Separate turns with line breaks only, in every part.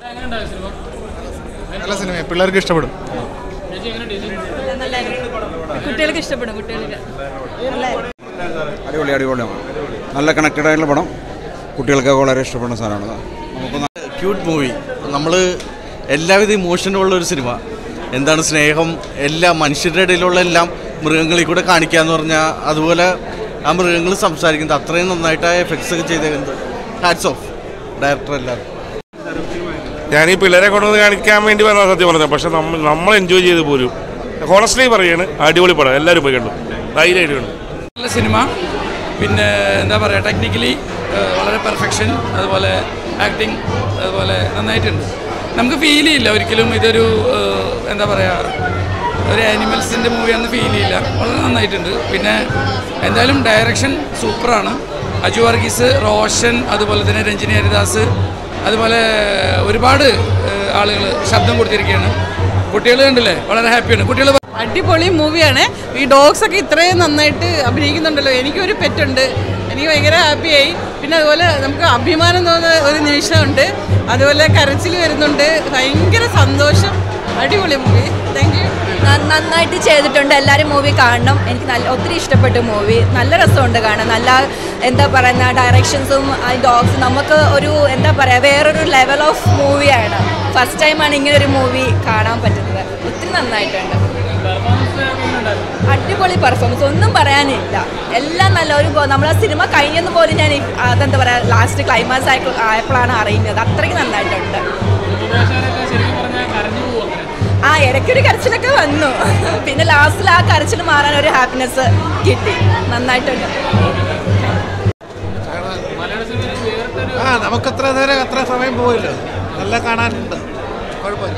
നല്ല സിനിമ പിള്ളേർക്ക് ഇഷ്ടപ്പെടും
കുട്ടികൾക്ക് ഇഷ്ടപ്പെടും കുട്ടികൾക്ക്
അടിപൊളി അടിപൊളിയാണ് നല്ല കണക്റ്റഡ് ആയിട്ടുള്ള പടം കുട്ടികൾക്ക് വളരെ ഇഷ്ടപ്പെടുന്ന സാധനമാണ് നമുക്ക്
ക്യൂട്ട് മൂവി നമ്മൾ എല്ലാവിധ ഇമോഷനും ഉള്ള ഒരു സിനിമ എന്താണ് സ്നേഹം എല്ലാ മനുഷ്യരുടെ ഇടയിലുള്ള എല്ലാം മൃഗങ്ങളിൽ കൂടെ കാണിക്കുക എന്ന് പറഞ്ഞാൽ അതുപോലെ ആ മൃഗങ്ങൾ സംസാരിക്കുന്നത് അത്രയും നന്നായിട്ട് ആ എഫക്ട്സ് ഒക്കെ ചെയ്തേക്കുന്നത് ഹാറ്റ്സ് ഓഫ് ഡയറക്ടർ എല്ലാവരും
ഞാൻ ഈ പിള്ളേരെ കൊണ്ടുവന്ന് കാണിക്കാൻ വേണ്ടി പറഞ്ഞ സത്യം പറഞ്ഞത് പക്ഷെ നമ്മൾ നമ്മൾ എൻജോയ് ചെയ്ത് പോരും ഹോണസ്റ്റ്ലി പറയാണ് അടിപൊളി പടം എല്ലാവരും പോയി കണ്ടു ധൈര്യമായിട്ട് കണ്ടു
നല്ല സിനിമ പിന്നെ എന്താ പറയുക ടെക്നിക്കലി വളരെ പെർഫെക്ഷൻ അതുപോലെ ആക്ടിങ് അതുപോലെ നന്നായിട്ടുണ്ട് നമുക്ക് ഫീൽ ചെയ്യില്ല ഒരിക്കലും ഇതൊരു ഏഹ്, എന്താ പറയുക ഒരു ആനിമൽസിൻ്റെ മൂവിയാണെന്ന് ഫീൽ ചെയ്യില്ല വളരെ നന്നായിട്ടുണ്ട് പിന്നെ എന്തായാലും ഡയറക്ഷൻ സൂപ്പറാണ് അജു വർഗീസ് റോഷൻ അതുപോലെ തന്നെ രഞ്ജിനി ഹരിദാസ് അതുപോലെ ഒരുപാട് ആളുകൾ ശബ്ദം കൊടുത്തിരിക്കുകയാണ് കുട്ടികൾ കണ്ടില്ലേ വളരെ ഹാപ്പിയാണ് കുട്ടികൾ
അടിപൊളി മൂവിയാണ് ഈ ഡോഗ്സ് ഒക്കെ ഇത്രയും നന്നായിട്ട് അഭിനയിക്കുന്നുണ്ടല്ലോ എനിക്കൊരു പെറ്റുണ്ട് എനിക്ക് ഭയങ്കര ഹാപ്പിയായി പിന്നെ അതുപോലെ നമുക്ക് അഭിമാനം തോന്നുന്ന ഒരു നിമിഷമുണ്ട് അതുപോലെ കരച്ചിൽ വരുന്നുണ്ട് ഭയങ്കര സന്തോഷം അടിപൊളി മൂവി താങ്ക് യു
നന്നായിട്ട് ചെയ്തിട്ടുണ്ട് എല്ലാവരും മൂവി കാണണം എനിക്ക് നല്ല ഒത്തിരി ഇഷ്ടപ്പെട്ടു മൂവി നല്ല രസമുണ്ട് കാണാൻ നല്ല എന്താ പറയുന്ന ഡയറക്ഷൻസും ആ ഡോഗ്സും നമുക്ക് ഒരു എന്താ പറയുക വേറൊരു ലെവൽ ഓഫ് മൂവിയാണ് ഫസ്റ്റ് ടൈമാണ് ഇങ്ങനെ ഒരു മൂവി കാണാൻ പറ്റുന്നത് ഒത്തിരി നന്നായിട്ടുണ്ട് അടിപൊളി പെർഫോമൻസ് ഒന്നും പറയാനില്ല എല്ലാം നല്ല ഒരു നമ്മളെ സിനിമ കഴിഞ്ഞെന്ന് പോലും ഞാൻ ഈ- അതെന്താ പറയുക ലാസ്റ്റ് ക്ലൈമാക്സ് ആയി ആയപ്പോഴാണ് അറിയുന്നത് അത്രയ്ക്ക് നന്നായിട്ടുണ്ട് ആ ഇടയ്ക്കൊരു കരച്ചിലൊക്കെ വന്നു പിന്നെ ലാസ്റ്റിൽ ആ കരച്ചിൽ മാറാൻ ഒരു ഹാപ്പിനെസ് കിട്ടി നന്നായിട്ടുണ്ട്
ആ നമുക്ക് അത്ര നേരം അത്ര സമയം പോയില്ലോ നല്ല കാണാനുണ്ട് കുഴപ്പമില്ല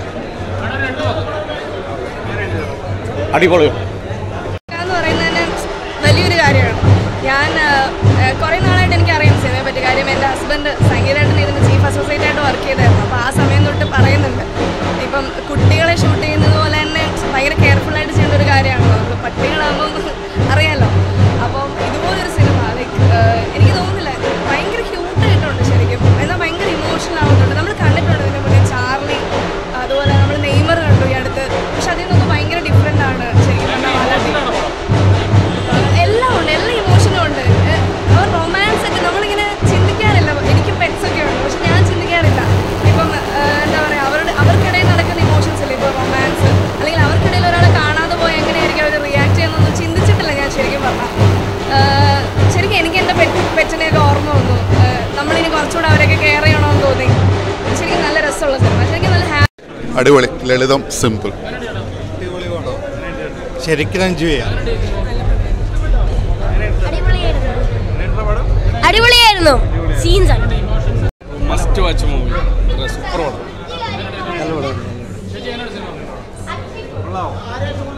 അടിപൊളി
എന്ന് പറയുന്നത് തന്നെ വലിയൊരു കാര്യമാണ് ഞാൻ കുറേ നാളായിട്ട് എനിക്കറിയാം സിനിമയെ പറ്റി കാര്യം എൻ്റെ ഹസ്ബൻഡ് സംഗീതമായിട്ട് ഇതിന് ചീഫ് അസോസിയേറ്റ് ആയിട്ട് വർക്ക് ചെയ്തായിരുന്നു അപ്പോൾ ആ സമയം തൊട്ട് പറയുന്നുണ്ട് ഇപ്പം കുട്ടികളെ ഷൂട്ട് ചെയ്യുന്നത് പോലെ തന്നെ ഭയങ്കര കെയർഫുള്ളായിട്ട് ചെയ്യേണ്ട ഒരു കാര്യമാണല്ലോ നമ്മൾ പട്ടികളാകുമ്പം അറിയാലോ അപ്പം ഇതുപോലൊരു സിനിമ ലൈക്ക് എനിക്ക് തോന്നുന്നില്ല ഭയങ്കര ക്യൂട്ടായിട്ടുണ്ട് ശരിക്കും എന്നാൽ ഭയങ്കര ഇമോഷണൽ ആവുന്നുണ്ട് നമ്മൾ കണ്ടിട്ടുണ്ട് ഇതിൻ്റെ മുന്നേ ചാർലി അതുപോലെ നമ്മൾ നെയ്മർ കണ്ടു ഈ അടുത്ത് പക്ഷെ അതിൽ നിന്നൊക്കെ ഭയങ്കര ഡിഫറെൻ്റ് ആണ് ശരിക്കും പറഞ്ഞാൽ വളരെ എല്ലാം ഉണ്ട് എല്ലാ ഇമോഷനും ഉണ്ട് അവർ റൊമാൻസ് ഒക്കെ നമ്മളിങ്ങനെ ചിന്തിക്കാറില്ല എനിക്ക് പെറ്റ്സ് ഒക്കെ ഉണ്ട് പക്ഷെ ഞാൻ ചിന്തിക്കാറില്ല ഇപ്പം ഏഹ്, എന്താ പറയുക അവരുടെ അവർക്കിടയിൽ നടക്കുന്ന ഇമോഷൻസ് ഇല്ലേ ഇപ്പോൾ റൊമാൻസ് അല്ലെങ്കിൽ അവർക്കിടയിൽ ഒരാളെ കാണാതെ പോയി എങ്ങനെയായിരിക്കും അവർ റിയാക്ട് ചെയ്യുന്നതെന്ന് ചിന്തിച്ചിട്ടില്ല ഞാൻ ശരിക്കും പറഞ്ഞാൽ ഏഹ്, ശരിക്കും എനിക്ക് എൻ്റെ പെറ്റ് പെറ്റിനെയൊക്കെ ഓർമ്മ വന്നു ഏഹ്, നമ്മളിനി കുറച്ചുകൂടെ അവരെയൊക്കെ കെയർ ചെയ്യണമെന്ന് തോന്നി ശരിക്കും നല്ല രസമുള്ള സിനിമ ശരിക്കും നല്ല ഹാപ്പി
അടിപൊളി ലളിതം സിമ്പിൾ
ശരിക്കും എൻജോയ് ചെയ്യാം
അടിപൊളിയായിരുന്നു സീൻസ് ആണ്
മസ്റ്റ് വാച്ച് മൂവി സൂപ്പർ പടം
നല്ല പടം